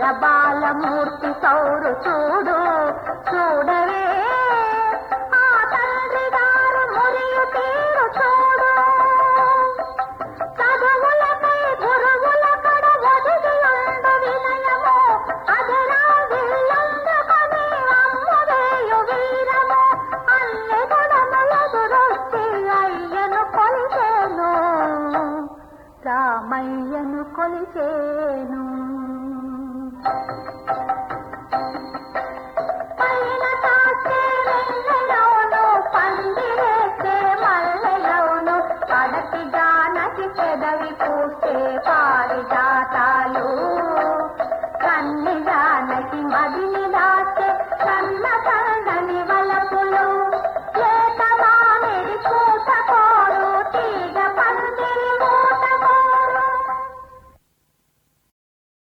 బాలమూర్తి సౌరు చూడు చూడవే ఆ తండ్రి గారు మురియు తీరు చూడు చదువులకై గురువుల కడ ఒదిగియుండు వినయము అదిరా విల్లందుకొని అమ్మువేయు వీరము అన్ని గుణములెదురొచ్చి అయ్యను కొలిచేను రామయ్యను కొలిచేను పైన కాసే వెన్నెలోను పందిరేసే మల్లెలోను కడకి జానకి పెదవి పూసే పారిజాతాలు కన్ని జానకి మది